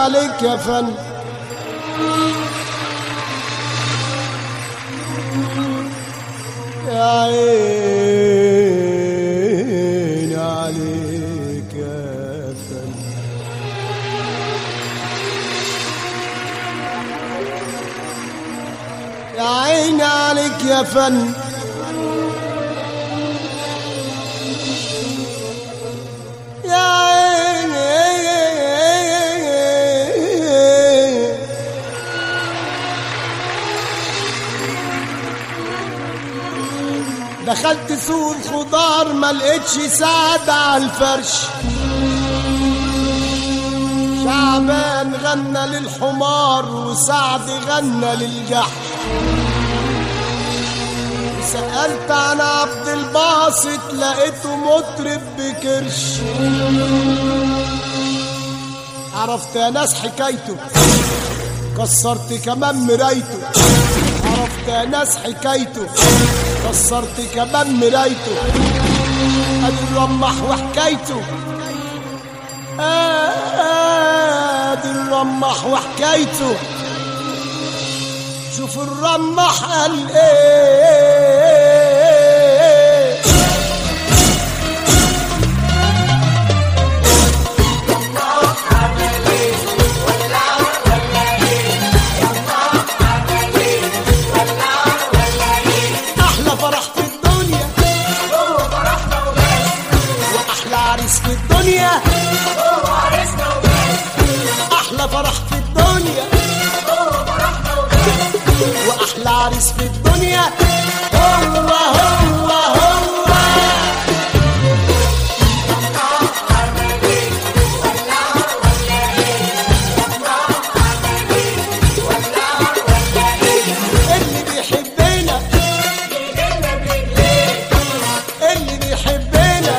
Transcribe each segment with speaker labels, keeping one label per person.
Speaker 1: عليك يا فن يا عيني عليك يا فن يا عيني عليك يا فن يا عيني دخلت سوق الخضار ما لقيتش سعد على الفرش شعبان غنى للحمار وسعد غنى للجحش سألت عن عبد الباسط لقيته مطرب بكرش عرفت يا ناس حكايته كسرت كمان مرايته عرفت يا ناس حكايته كسرت كمان مرايته ادي الرمح وحكايته ادي الرمح وحكايته شوف الرمح قال ايه احلى فرح في الدنيا واحلى عريس في الدنيا احلى فرح في الدنيا واحلى عريس في الدنيا هو هو هو اللي بيحبنا اللي بيحبنا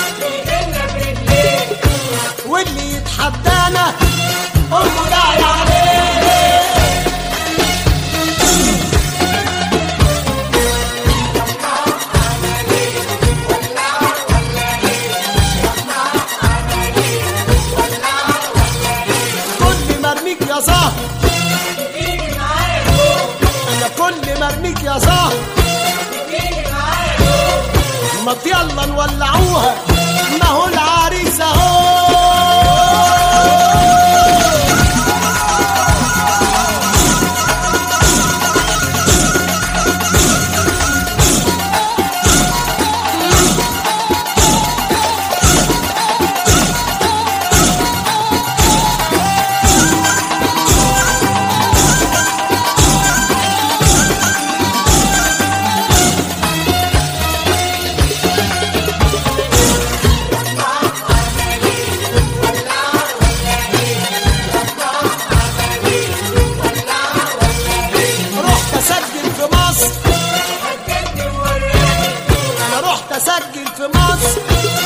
Speaker 1: واللي يتحدانا قولوا لا عليه كل ما ارميك يا زهر انا كل ما ارميك يا زهر ما يلا نولعوها ما هو العريس اهو رحت اسجل في مصر انا رحت اسجل في مصر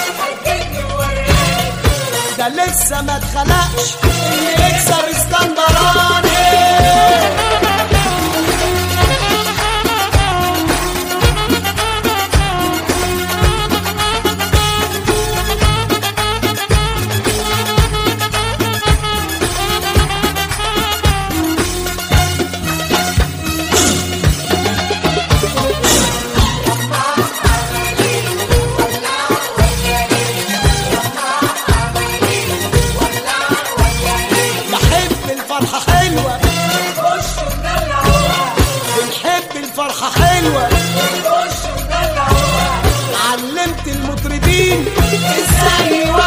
Speaker 1: ده لسه ما اتخلقش اللي يكسب اسكندراني بحب الفرحة حلوة بنحب الفرحة حلوة علمت المطربين ازاي